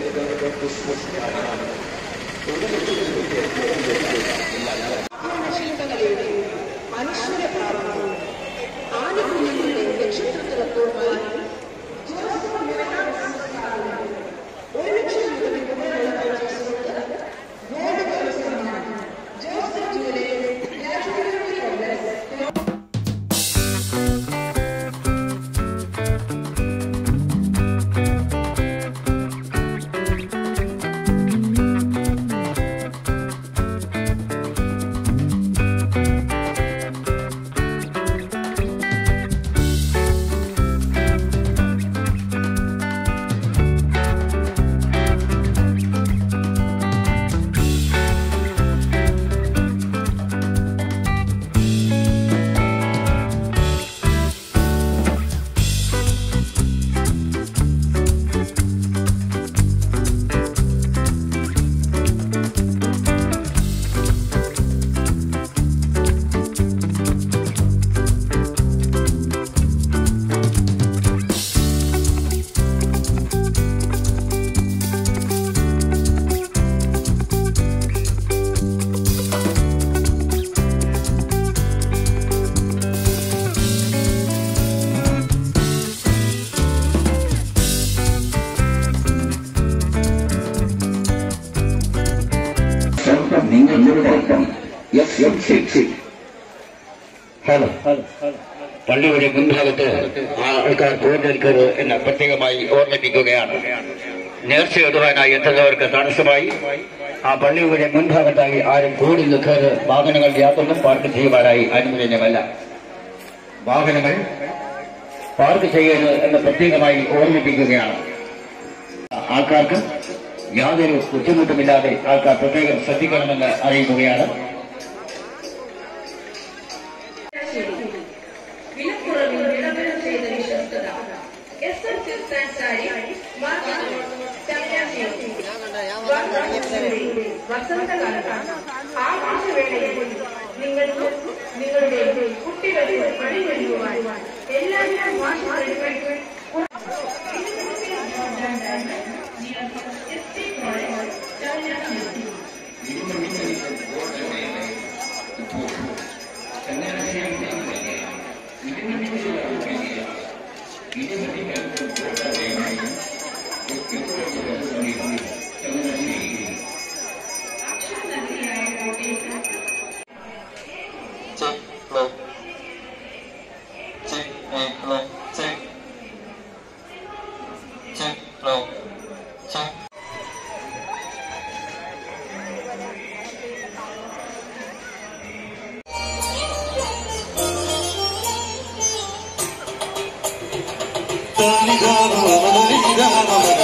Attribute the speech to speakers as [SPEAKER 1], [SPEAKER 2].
[SPEAKER 1] ശില്പകലയുടെ അനശ്വര ഭാവവും ആനുകൂല്യങ്ങളുടെ നക്ഷത്രത്തിലൊപ്പവുമായി ഒരു ലക്ഷം രൂപ മുതലുള്ള പർച്ചേസുകൾക്ക് ഗോൾഡ് കൗൺസിലാണ് ജോസഫ് ജൂലൈ രാജകീയ കോൺഗ്രസ്
[SPEAKER 2] സ്വന്തം നിങ്ങളുടെ ഒപ്പം എസ് എം സിക്സ് ഹലോ പള്ളിയുടെ മുൻഭാഗത്ത് ആൾക്കാർ പോകരുത് എന്ന് പ്രത്യേകമായി ഓർമ്മിപ്പിക്കുകയാണ് നേർച്ചയിടുവാനായി എത്തുന്നവർക്ക് തടസ്സമായി ആ പള്ളിയുടെ മുൻഭാഗത്തായി ആരും കൂടി നിൽക്കാതെ വാഹനങ്ങൾ യാതൊന്നും പാർക്ക് ചെയ്യുവാനായി അനുവദനീയമല്ല വാഹനങ്ങൾ പാർക്ക് ചെയ്യരുത് എന്ന് പ്രത്യേകമായി ഓർമ്മിപ്പിക്കുകയാണ് ആൾക്കാർക്ക് യാതൊരു ബുദ്ധിമുട്ടുമില്ലാതെ ആൾക്കാർ പ്രത്യേകം ശ്രദ്ധിക്കണമെന്ന് അറിയിക്കുകയാണ്
[SPEAKER 3] വിലക്കുറവിൽ വിളംബരം ചെയ്ത വിശ്വസ്തത S N silks and sari market Changanassery വസന്തകാലത്ത് ആഘോഷവേളയിൽ നിങ്ങൾക്ക് നിങ്ങളുടെ കുട്ടികൾക്ക് അണിഞ്ഞൊരുങ്ങുവാൻ എല്ലാവിധ മാഷുകളും
[SPEAKER 4] check, look, check, eh, look, check, check, look, check.
[SPEAKER 5] Dali dama, dali dama,